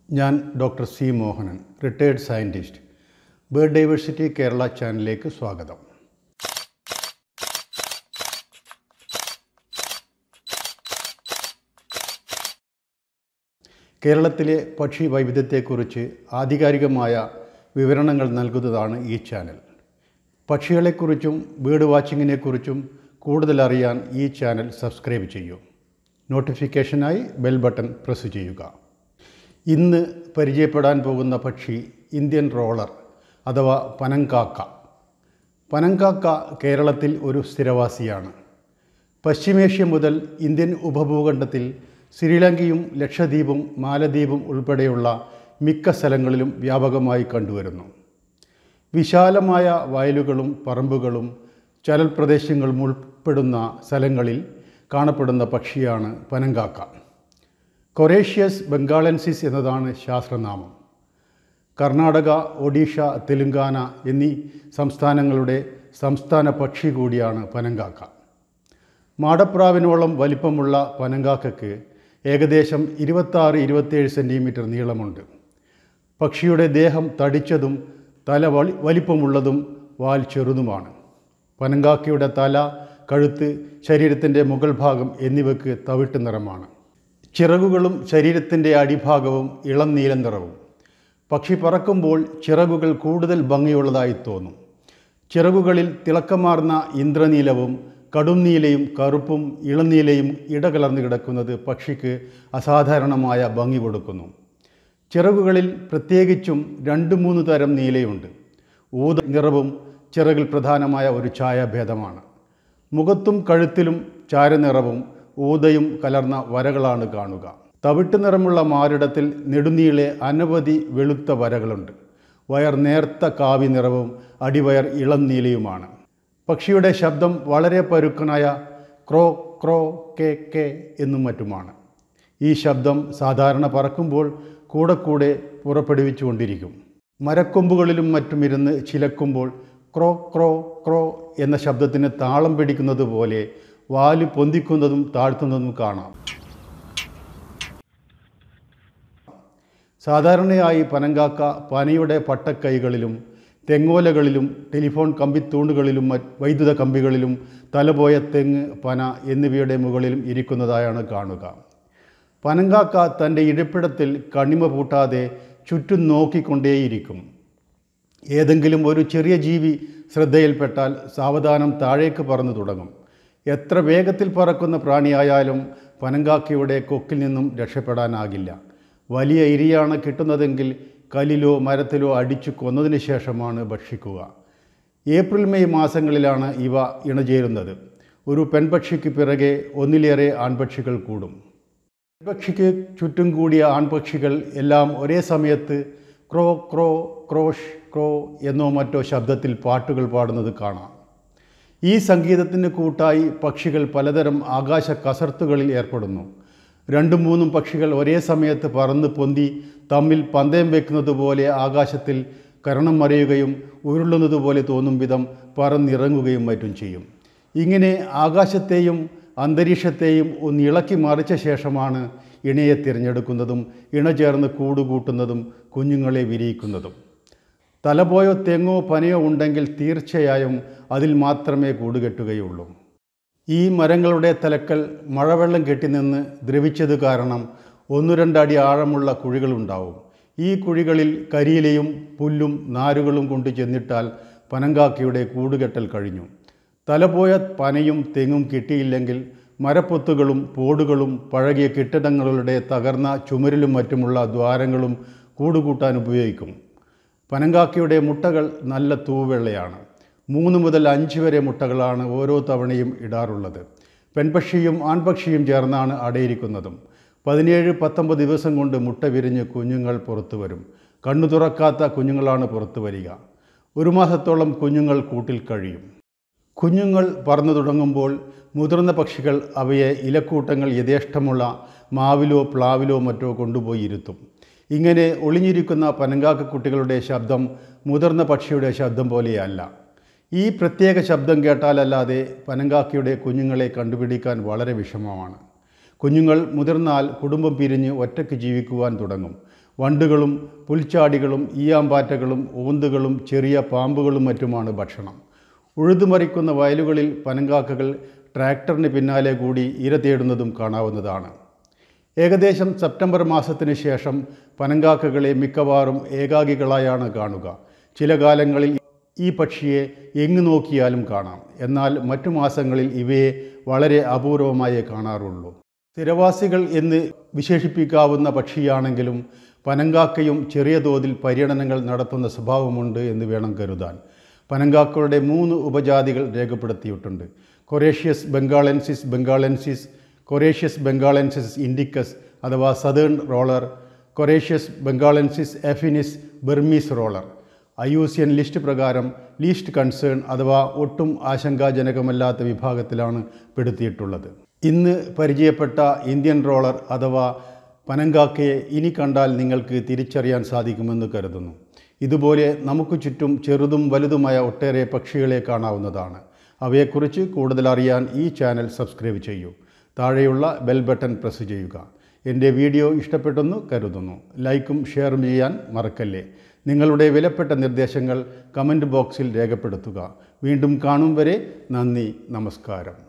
ഞാൻ doctor C Mohanan retired scientist bird diversity Kerala ചാനലിലേക്ക് സ്വാഗതം കേരളത്തിലെ പക്ഷി വൈവിധ്യത്തെക്കുറിച്ച് ആധികാരികമായ വിവരണങ്ങൾ നൽകുന്നതാണ് ഈ ചാനൽ പക്ഷികളെക്കുറിച്ചും ബേർഡ് വാച്ചിങ്ങിനെക്കുറിച്ചും കൂടുതൽ അറിയാൻ ഈ ചാനൽ സബ്സ്ക്രൈബ് ചെയ്യൂ നോട്ടിഫിക്കേഷനായി ബെൽ ബട്ടൺ പ്രസ് ചെയ്യുക ഇന്ന് പരിചയപ്പെടാൻ പോകുന്ന പക്ഷി ഇന്ത്യൻ റോളർ അഥവാ പനങ്കാക്ക പനങ്കാക്ക കേരളത്തിൽ ഒരു സ്ഥിരവാസിയാണ് പശ്ചിമേഷ്യ മുതൽ ഇന്ത്യൻ ഉപഭൂഖണ്ഡത്തിൽ ശ്രീലങ്കയും ലക്ഷദ്വീപും മാലദ്വീപും ഉൾപ്പെടെയുള്ള മിക്ക സ്ഥലങ്ങളിലും വ്യാപകമായി കണ്ടുവരുന്നു വിശാലമായ വയലുകളും പറമ്പുകളും ചരൽ പ്രദേശങ്ങളും ഉൾപ്പെടുന്ന സ്ഥലങ്ങളിൽ കാണപ്പെടുന്ന പക്ഷിയാണ് പനങ്കാക്ക കൊറേഷ്യസ് ബംഗാളൻസിസ് എന്നതാണ് ശാസ്ത്രനാമം കർണാടക ഒഡീഷ തെലുങ്കാന എന്നീ സംസ്ഥാനങ്ങളുടെ സംസ്ഥാന പക്ഷി കൂടിയാണ് പനങ്കാക്ക മാടപ്രാവിനോളം വലിപ്പമുള്ള പനങ്കാക്കയ്ക്ക് ഏകദേശം ഇരുപത്താറ് ഇരുപത്തേഴ് സെൻറ്റിമീറ്റർ നീളമുണ്ട് പക്ഷിയുടെ ദേഹം തടിച്ചതും തല വളി വലിപ്പമുള്ളതും വാൽ ചെറുതുമാണ് പനങ്കാക്കയുടെ തല കഴുത്ത് ശരീരത്തിൻ്റെ മുകൾ ഭാഗം എന്നിവയ്ക്ക് തവിട്ട് നിറമാണ് ചിറകുകളും ശരീരത്തിൻ്റെ അടിഭാഗവും ഇളം നീല നിറവും പക്ഷി പറക്കുമ്പോൾ ചിറകുകൾ കൂടുതൽ ഭംഗിയുള്ളതായി തോന്നും ചിറകുകളിൽ തിളക്കമാർന്ന ഇന്ദ്രനീലവും കടും നീലയും കറുപ്പും ഇളനീലയും ഇടകലർന്നു കിടക്കുന്നത് പക്ഷിക്ക് അസാധാരണമായ ഭംഗി കൊടുക്കുന്നു ചിറകുകളിൽ പ്രത്യേകിച്ചും രണ്ട് മൂന്ന് തരം നീലയുണ്ട് ഊത നിറവും ചിറകിൽ പ്രധാനമായ ഒരു ഛായാഭേദമാണ് മുഖത്തും കഴുത്തിലും ചാരനിറവും ഊതയും കലർന്ന വരകളാണ് കാണുക തവിട്ട് നിറമുള്ള മാറിടത്തിൽ നെടുനീളെ അനവധി വെളുത്ത വരകളുണ്ട് വയർ നേർത്ത കാവി നിറവും അടിവയർ ഇളം നീലയുമാണ് പക്ഷിയുടെ ശബ്ദം വളരെ പരുക്കനായ ക്രോ ക്രോ കെ കെ എന്നും മറ്റുമാണ് ഈ ശബ്ദം സാധാരണ പറക്കുമ്പോൾ കൂടെ കൂടെ പുറപ്പെടുവിച്ചുകൊണ്ടിരിക്കും മരക്കൊമ്പുകളിലും മറ്റും ഇരുന്ന് ചിലക്കുമ്പോൾ ക്രോ ക്രോ ക്രോ എന്ന ശബ്ദത്തിന് താളം പിടിക്കുന്നത് പോലെ വാല് പൊന്തിക്കുന്നതും താഴ്ത്തുന്നതും കാണാം സാധാരണയായി പനങ്കാക്ക പനയുടെ പട്ടക്കൈകളിലും തെങ്ങോലകളിലും ടെലിഫോൺ കമ്പിത്തൂണുകളിലും വൈദ്യുത കമ്പികളിലും തലപോയ തെങ്ങ് പന എന്നിവയുടെ മുകളിലും ഇരിക്കുന്നതായാണ് കാണുക പനങ്കാക്ക തൻ്റെ ഇരിപ്പിടത്തിൽ കണ്ണിമ പൂട്ടാതെ ചുറ്റും നോക്കിക്കൊണ്ടേയിരിക്കും ഏതെങ്കിലും ഒരു ചെറിയ ജീവി ശ്രദ്ധയിൽപ്പെട്ടാൽ സാവധാനം താഴേക്ക് പറന്നു തുടങ്ങും എത്ര വേഗത്തിൽ പറക്കുന്ന പ്രാണിയായാലും പനങ്കാക്കയുടെ കൊക്കിൽ നിന്നും രക്ഷപ്പെടാനാകില്ല വലിയ ഇരിയാണ് കിട്ടുന്നതെങ്കിൽ കല്ലിലോ മരത്തിലോ അടിച്ചു കൊന്നതിന് ശേഷമാണ് ഭക്ഷിക്കുക ഏപ്രിൽ മെയ് മാസങ്ങളിലാണ് ഇവ ഇണചേരുന്നത് ഒരു പെൺപക്ഷിക്ക് പിറകെ ഒന്നിലേറെ ആൺപക്ഷികൾ കൂടും പെൺപക്ഷിക്ക് ചുറ്റും കൂടിയ ആൺപക്ഷികൾ എല്ലാം ഒരേ സമയത്ത് ക്രോ ക്രോ ക്രോഷ് ക്രോ എന്നോ മറ്റോ ശബ്ദത്തിൽ പാട്ടുകൾ പാടുന്നത് കാണാം ഈ സംഗീതത്തിന് കൂട്ടായി പക്ഷികൾ പലതരം ആകാശ കസർത്തുകളിൽ ഏർപ്പെടുന്നു രണ്ടും മൂന്നും പക്ഷികൾ ഒരേ സമയത്ത് പറന്ന് പൊന്തി തമ്മിൽ പന്തയം വെക്കുന്നത് പോലെ ആകാശത്തിൽ കരണം മറിയുകയും ഉരുളുന്നത് പോലെ തോന്നും വിധം പറന്നിറങ്ങുകയും മറ്റും ചെയ്യും ഇങ്ങനെ ആകാശത്തെയും അന്തരീക്ഷത്തെയും ഒന്ന് ഇളക്കി മറിച്ച ശേഷമാണ് ഇണയെ തിരഞ്ഞെടുക്കുന്നതും ഇണ ചേർന്ന് കൂടുകൂട്ടുന്നതും കുഞ്ഞുങ്ങളെ വിരിയിക്കുന്നതും തലപോയോ തെങ്ങോ പനയോ ഉണ്ടെങ്കിൽ തീർച്ചയായും അതിൽ മാത്രമേ കൂടുകെട്ടുകയുള്ളൂ ഈ മരങ്ങളുടെ തലക്കൽ മഴവെള്ളം കെട്ടിനിന്ന് ദ്രവിച്ചത് കാരണം ഒന്നു രണ്ടടി ആഴമുള്ള കുഴികളുണ്ടാവും ഈ കുഴികളിൽ കരിയിലയും പുല്ലും നാരുകളും കൊണ്ട് ചെന്നിട്ടാൽ പനങ്കാക്കയുടെ കൂടുകെട്ടൽ കഴിഞ്ഞു തലപോയ പനയും തെങ്ങും കിട്ടിയില്ലെങ്കിൽ മരപ്പൊത്തുകളും പോടുകളും പഴകിയ കെട്ടിടങ്ങളുടെ തകർന്ന ചുമരിലും മറ്റുമുള്ള ദ്വാരങ്ങളും കൂടുകൂട്ടാൻ ഉപയോഗിക്കും പനങ്കാക്കയുടെ മുട്ടകൾ നല്ല തൂവെള്ളയാണ് മൂന്ന് മുതൽ അഞ്ച് വരെ മുട്ടകളാണ് ഓരോ തവണയും ഇടാറുള്ളത് പെൺപക്ഷിയും ആൺപക്ഷിയും ചേർന്നാണ് അടയിരിക്കുന്നതും പതിനേഴ് പത്തൊമ്പത് ദിവസം കൊണ്ട് മുട്ട വിരിഞ്ഞ് കുഞ്ഞുങ്ങൾ പുറത്തു വരും കണ്ണു തുറക്കാത്ത കുഞ്ഞുങ്ങളാണ് പുറത്തു വരിക ഒരു മാസത്തോളം കുഞ്ഞുങ്ങൾ കൂട്ടിൽ കഴിയും കുഞ്ഞുങ്ങൾ പറന്നു തുടങ്ങുമ്പോൾ മുതിർന്ന പക്ഷികൾ അവയെ ഇലക്കൂട്ടങ്ങൾ യഥേഷ്ടമുള്ള മാവിലോ പ്ലാവിലോ മറ്റോ കൊണ്ടുപോയി ഇരുത്തും ഇങ്ങനെ ഒളിഞ്ഞിരിക്കുന്ന പനങ്കാക്ക കുട്ടികളുടെ ശബ്ദം മുതിർന്ന പക്ഷിയുടെ ശബ്ദം പോലെയല്ല ഈ പ്രത്യേക ശബ്ദം കേട്ടാലല്ലാതെ പനങ്കാക്കയുടെ കുഞ്ഞുങ്ങളെ കണ്ടുപിടിക്കാൻ വളരെ വിഷമമാണ് കുഞ്ഞുങ്ങൾ മുതിർന്നാൽ കുടുംബം പിരിഞ്ഞ് ഒറ്റയ്ക്ക് ജീവിക്കുവാൻ തുടങ്ങും വണ്ടുകളും പുൽച്ചാടികളും ഈയാമ്പാറ്റകളും ഓന്തുകളും ചെറിയ പാമ്പുകളും മറ്റുമാണ് ഭക്ഷണം ഉഴുതുമറിക്കുന്ന വയലുകളിൽ പനങ്കാക്കകൾ ട്രാക്ടറിന് പിന്നാലെ കൂടി ഇര തേടുന്നതും കാണാവുന്നതാണ് ഏകദേശം സെപ്റ്റംബർ മാസത്തിന് ശേഷം പനങ്കാക്കകളെ മിക്കവാറും ഏകാഗികളായാണ് കാണുക ചില കാലങ്ങളിൽ ഈ പക്ഷിയെ എങ്ങു നോക്കിയാലും കാണാം എന്നാൽ മറ്റു മാസങ്ങളിൽ ഇവയെ വളരെ അപൂർവമായേ കാണാറുള്ളൂ സ്ഥിരവാസികൾ എന്ന് വിശേഷിപ്പിക്കാവുന്ന പക്ഷിയാണെങ്കിലും പനങ്കാക്കയും ചെറിയ തോതിൽ പര്യടനങ്ങൾ നടത്തുന്ന സ്വഭാവമുണ്ട് എന്ന് വേണം കരുതാൻ പനങ്കാക്കകളുടെ മൂന്ന് ഉപജാതികൾ രേഖപ്പെടുത്തിയിട്ടുണ്ട് Coracias benghalensis benghalensis Coracias benghalensis indicus അഥവാ southern roller Coracias benghalensis affinis Burmese roller I U C N list പ്രകാരം ലീസ്റ്റ് കൺസേൺ അഥവാ ഒട്ടും ആശങ്കാജനകമല്ലാത്ത വിഭാഗത്തിലാണ് പെടുത്തിയിട്ടുള്ളത് ഇന്ന് പരിചയപ്പെട്ട ഇന്ത്യൻ റോളർ അഥവാ പനങ്കാക്കയെ ഇനി കണ്ടാൽ നിങ്ങൾക്ക് തിരിച്ചറിയാൻ സാധിക്കുമെന്ന് കരുതുന്നു ഇതുപോലെ നമുക്ക് ചുറ്റും ചെറുതും വലുതുമായ ഒട്ടേറെ പക്ഷികളെ കാണാവുന്നതാണ് അവയെക്കുറിച്ച് കൂടുതൽ അറിയാൻ ഈ ചാനൽ സബ്സ്ക്രൈബ് ചെയ്യൂ താഴെയുള്ള ബെൽ ബട്ടൺ പ്രസ് ചെയ്യുക എൻ്റെ വീഡിയോ ഇഷ്ടപ്പെട്ടെന്ന് കരുതുന്നു ലൈക്കും ഷെയറും ചെയ്യാൻ മറക്കല്ലേ നിങ്ങളുടെ വിലപ്പെട്ട നിർദ്ദേശങ്ങൾ കമൻറ്റ് ബോക്സിൽ രേഖപ്പെടുത്തുക വീണ്ടും കാണും വരെ നന്ദി നമസ്കാരം